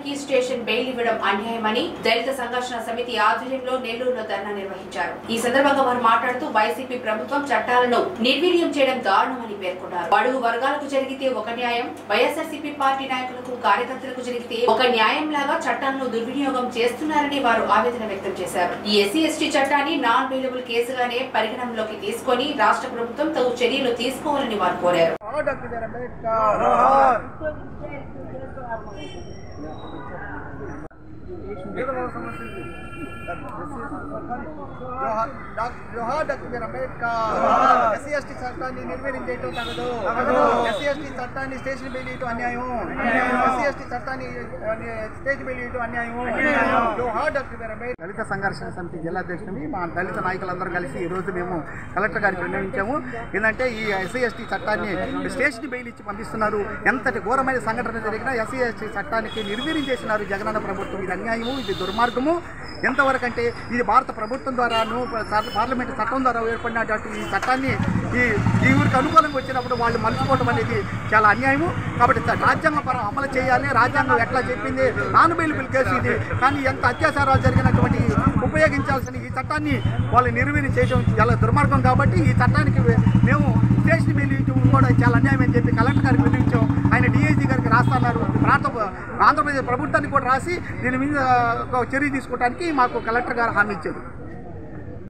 కి station bail ఇవ్వడం అన్యాయమని దళిత సంఘర్షణ సమితి ఆధ్వర్యంలో నెల్లూరులో ధర్నా నిర్వహించారు ఈ సందర్భంగా వారు మాట్లాడుతూ వైసీపీ ప్రభుత్వం చట్టాలను నిర్వీర్యం చేయడం దారుణమని పేర్కొన్నారు అడుగు వర్గాలకు జరిగితే ఒక న్యాయం వైఎస్ఆర్సీపీ పార్టీ నాయకులకు కార్యకర్తలకు జరిగితే ఒక న్యాయం లాగా చట్టాలను దుర్వినియోగం చేస్తున్నారని వారు ఆవేదన వ్యక్తం చేశారు ఈ ఎస్సీ ఎస్టీ చట్టాన్ని నాన్ బెయిలబుల్ కేసుగానే పరిగణనలోకి తీసుకొని రాష్ట్ర ప్రభుత్వం తగు చర్యలు తీసుకోవాలని వారు కోరారు డాక్టర్ బిఆర్ అంబేద్కర్ జోహార్ డాక్- జోహార్ doctor B R Ambedkar SC ST చట్టాన్ని నిర్వీర్యం చేయటం తగదు ఎస్సీ ఎస్టీ చట్టాన్ని స్టేషన్ బెయిల్ ఇవ్వటం అన్యాయం ఎస్సీ ఎస్టీ చట్టాన్ని ఆ, స్టేజ్ బెయిల్ ఇవ్వటం అన్యాయం జోహార్ డాక్టర్ బిఆర్ అంబేద్కర్ దళిత సంఘర్షణ సమితి జిల్లా అధ్యక్షుడిని మా దళిత నాయకులందరూ కలిసి ఈ రోజు మేము కలెక్టర్ గారికి విన్నవించాము ఏంటంటే ఈ ఎస్సీ ఎస్టీ చట్టాన్ని స్టేషన్ బెయిల్ ఇచ్చి పంపిస్తున్నారు ఎంతటి ఘోరమైన సంఘటన జరిగినా ఎస్సీ ఎస్టీ చట్టానికి నిర్వీర్యం చేసినారు జగనన్న ప్రభుత్వం ఇది అన్యాయము ఇది దుర్మార్గము ఎంతవరకు అంటే ఇది భారత ప్రభుత్వం ద్వారాను పార్- పార్లమెంటు చట్టం ద్వారా ఏర్పడినటువంటి ఈ చట్టాన్ని ఈ ఈ ఊరికి అనుకూలంగా వచ్చినప్పుడు వాళ్ళు మలుచుకోవడం అనేది చాలా అన్యాయము కాబట్టి చ- రాజ్యాంగ పరం అమలు చేయాలి రాజ్యాంగం ఎట్లా చెప్పింది నాన్ బెయిలబుల్ కేసు ఇది కానీ ఎంత అత్యాచారాలు జరిగినటువంటి ఉపయోగించాల్సిన ఈ చట్టాన్ని వాళ్ళు నిర్వీర్యం చేయడం చాలా దుర్మార్గం కాబట్టి ఈ చట్టానికి మేము స్టేషన్ బిల్ కూడా చాలా అన్యాయం అని చెప్పి కలెక్టర్ గారికి వినిపించాం ఆయన డిఐజీ గారికి రాస్తున్నారు ప్రాంత ఆంధ్రప్రదేశ్ ప్రభుత్వానికి కూడా రాసి దీని మీద ఒక చర్య తీసుకోవడానికి మాకు కలెక్టర్ గారు హామీ ఇచ్చారు